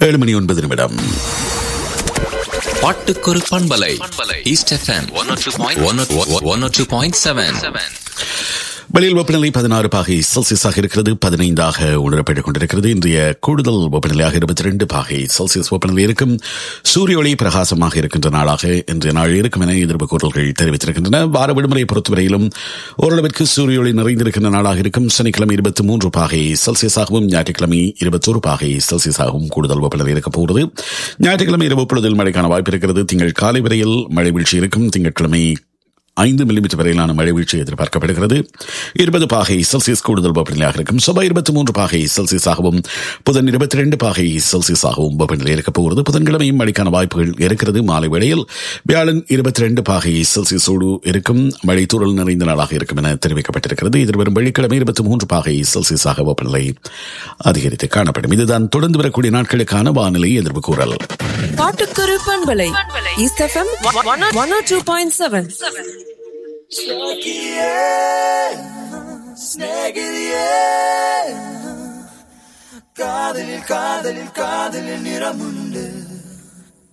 ஏழு மணி ஒன்பது நிமிடம் பாட்டுக்கொரு பண்பலை East FM one two point seven வெளியில் வெப்பநிலை பதினாறு பாகை செல்சியஸாக இருக்கிறது பதினைந்தாக உணரப்பட்டுக் கொண்டிருக்கிறது இன்றைய கூடுதல் வெப்பநிலையாக இருபத்தி ரெண்டு பாகை செல்சியஸ் வெப்பநிலை இருக்கும் சூரிய ஒளி பிரகாசமாக இருக்கின்ற நாளாக இன்றைய நாள் இருக்கும் என எதிர்ப்பு கூறல்கள் தெரிவித்திருக்கின்றன வார விடுமுறை பொறுத்தவரையிலும் ஓரளவிற்கு சூரிய ஒளி நிறைந்திருக்கின்ற நாளாக இருக்கும் சனிக்கிழமை இருபத்தி மூன்று பாகை செல்சியஸாகவும் ஞாயிற்றுக்கிழமை இருபத்தோரு பாகை செல்சியஸாகவும் கூடுதல் வெப்பநிலை இருக்கப் போகிறது ஞாயிற்றுக்கிழமை இரவு பொழுதில் மழைக்கான வாய்ப்பு இருக்கிறது திங்கள் காலை வரையில் மழை வீழ்ச்சி இருக்கும் திங்கட்கிழமை ஐந்து மில்லிமீட்டர் வரையிலான மழை வீழ்ச்சி எதிர்பார்க்கப்படுகிறது இருபது பாகை செல்சியஸ் கூடுதல் வெப்பநிலையாக இருக்கும் சுப இருபத்தி மூன்று பாகை செல்சியஸாகவும் புதன் இருபத்தி ரெண்டு பாகை செல்சியஸாகவும் வெப்பநிலை இருக்கப் போகிறது புதன்கிழமையும் மழைக்கான வாய்ப்புகள் இருக்கிறது மாலை வேளையில் வியாழன் இருபத்தி ரெண்டு பாகை செல்சியஸோடு இருக்கும் மழை தூரல் நிறைந்த நாளாக இருக்கும் என தெரிவிக்கப்பட்டிருக்கிறது எதிர்வரும் வெள்ளிக்கிழமை இருபத்தி மூன்று பாகை செல்சியஸாக வெப்பநிலை அதிகரித்து காணப்படும் இதுதான் தொடர்ந்து வரக்கூடிய நாட்களுக்கான வானிலை எதிர்ப்பு கூறல் பாட்டுக்கொரு பண்பலை East FM one two point seven காதலில் காதலில் காதலில் நிறமுண்டு